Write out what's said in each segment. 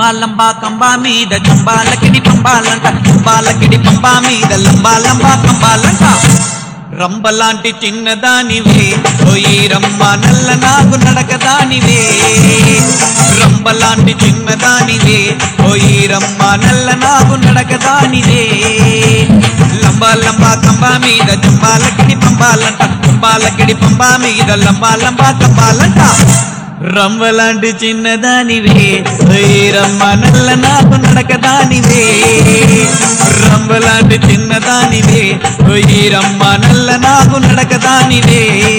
లంబా లంబా కంబా మీద జంబాలకిడి పంబాలంట జంబాలకిడి పంబా మీద లంబా లంబా కంబాలంట రంబలాంటి చిన్నదానివే ఓయి రమ్మ నల్ల నాగు నడకదానివే రంబలాంటి చిన్నదానివే ఓయి రమ్మ నల్ల నాగు నడకదానివే లంబా లంబా కంబా మీద జంబాలకిడి పంబాలంట జంబాలకిడి పంబా మీద లంబా లంబా కంబాలంట రంబలాంటి చిన్నదానివే ఓయ్ రమ్మ నల్ల నాకు నడకదానివే రంబలాంటి చిన్నదానివే ఓయ్ రమ్మ నల్ల నాకు నడకదానివే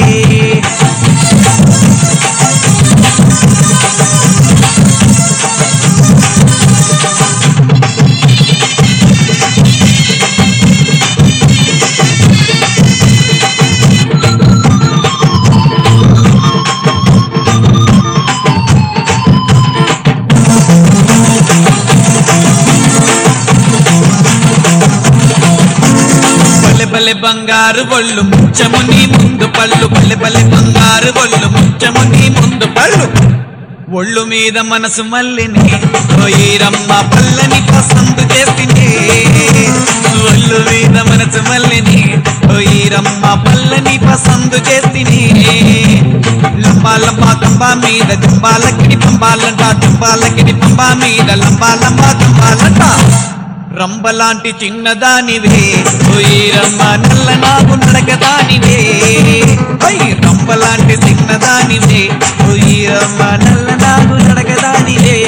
బలె బలె బంగారు బొళ్ళు ముచ్చము నీ ముందు పళ్ళు బలె బలె బంగారు బొళ్ళు ముచ్చము నీ ముందు పళ్ళు ఒళ్ళు మీద మనసు మల్లిని రమ్మ పల్లని పసందు చేసింది ఒళ్ళు మీద మనసు మల్లిని రమ్మ పల్లని పసందు చేసింది లంబా లంబా కంబా మీద దుంబాలకిడి పంబాలంట దుంబాలకిడి పంబా మీద లంబా లంబా కంబాలంట రంబలాంటి చిన్నదానివే ఓయ్ రమ్మ నల్ల నాకు నడకదానివే ఓయ్ రంబలాంటి చిన్నదానివే ఓయ్ రమ్మ నల్ల నాకు నడకదానివే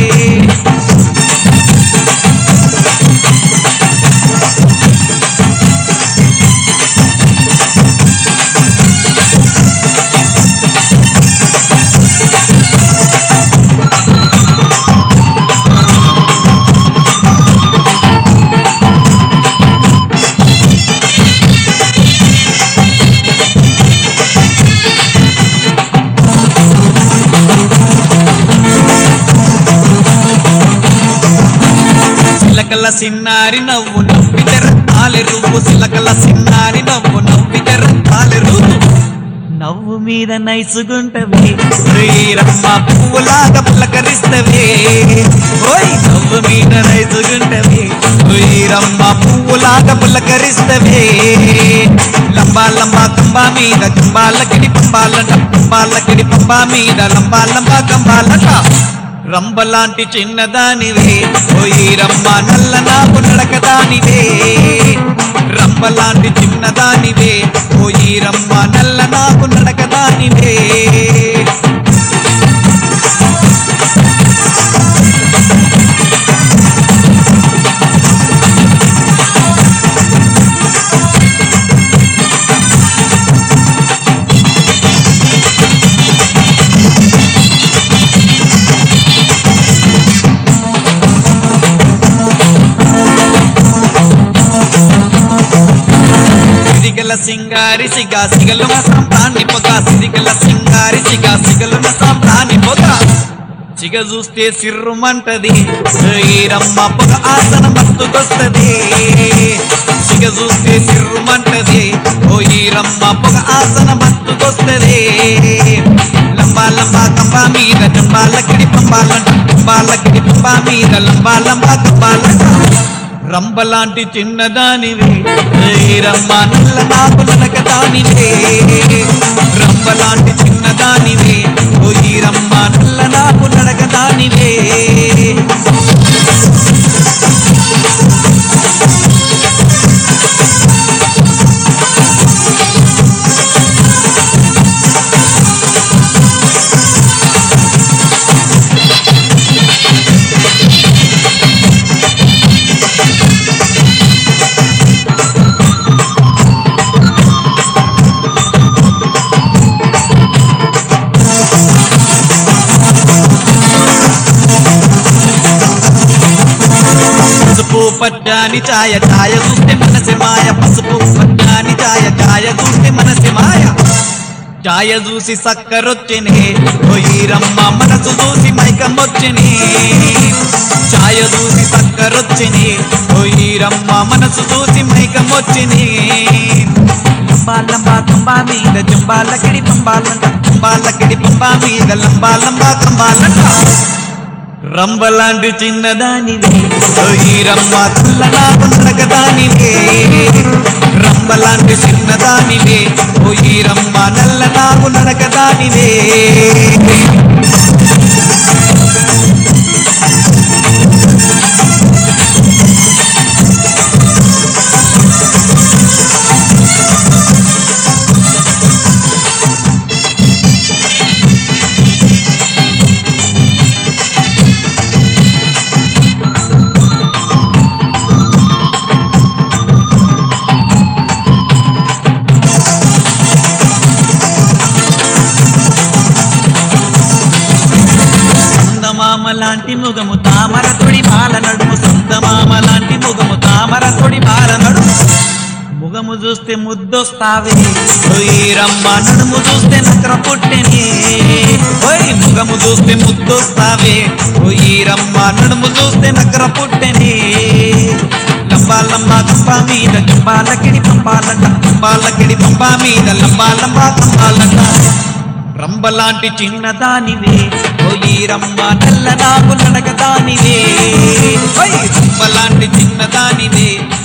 సిలకల సిన్నారి నవ్వు నవ్వితే రత్నాలే రూపు సిలకల సిన్నారి నవ్వు నవ్వితే రత్నాలే రూపు నవ్వు మీద నైసుగుంటవి శ్రీరమ్మ పువ్వులాగా పులకరిస్తవే ఓయ్ నవ్వు మీద నైసుగుంటవి శ్రీరమ్మ పువ్వులాగా పులకరిస్తవే లంబా లంబా కంబా మీద కంబాలకిడి పంబాలంట పంబాలకిడి పంబా మీద లంబా లంబా కంబాలంట రంబలాంటి చిన్నదానివే ఓయి రమ్మ నల్ల నాకు నడకదానివే రంబలాంటి చిన్నదానివే ఓయి రమ్మ నల్ల నాకు నడకదానివే సిరిగల సింగారి సిగా సిగలు సాంప్రాణి పొగ సిరిగల సింగారి సిగా సిగలు సాంప్రాణి పొగ సిగ చూస్తే సిర్రుమంటది రమ్మ పొగ ఆసన మత్తుకొస్తది సిగ చూస్తే సిర్రుమంటది ఓ ఈ రమ్మ పొగ ఆసన మత్తుకొస్తది లంబా లంబా కంబా మీద జంబాలకిడి పంబాలంట జంబాలకిడి పంబా మీద లంబా లంబా కంబాలంట రంబలాంటి చిన్నదానివే ఏయ్ రమ్మ నల్ల నాకు నడకదానివే రంబలాంటి చిన్నదానివే ఓయి రమ్మ నల్ల నాకు నడకదానివే పసుపు పచ్చాని ఛాయ ఛాయ చూస్తే మనసి మాయ పసుపు పచ్చాని ఛాయ ఛాయ చూస్తే మనసి మాయ ఛాయ చూసి సక్కరొచ్చినే రమ్మ మనసు చూసి మైకమొచ్చినే ఛాయ చూసి సక్కరొచ్చినే రమ్మ మనసు చూసి మైకమొచ్చినే లంబా లంబా తంబా మీద జంబాలకిడి పంబాలంట తుంబాలకిడి పంబా మీద లంబా లంబా కంబాలంట రంబలాంటి చిన్నదానివే ఓ ఈరమ్మ చల్లనాగు నడకదానివే రంబలాంటి చిన్నదానివే ఓ ఈరమ్మ నల్లనాగు నడకదానివే సందమామ లాంటి ముగము తామర తొడి మాల నడుము సందమామ లాంటి ముగము తామర తొడి మాల నడుము ముగము చూస్తే ముద్దొస్తావే రమ్మ నడుము చూస్తే నకర పుట్టెనే ఓయ్ ముగము చూస్తే ముద్దొస్తావే రమ్మ నడుము చూస్తే నకర పుట్టెనే లంబాలమ్మ కంప మీద కంపాలకిడి పంపాలంట కంపాలకిడి పంప మీద లంబాలమ్మ కంపాలంట రంబలాంటి చిన్నదానివే ఓయి రమ్మ నల్ల నాకు నడకదానివే ఓయ్ రంబలాంటి చిన్నదానివే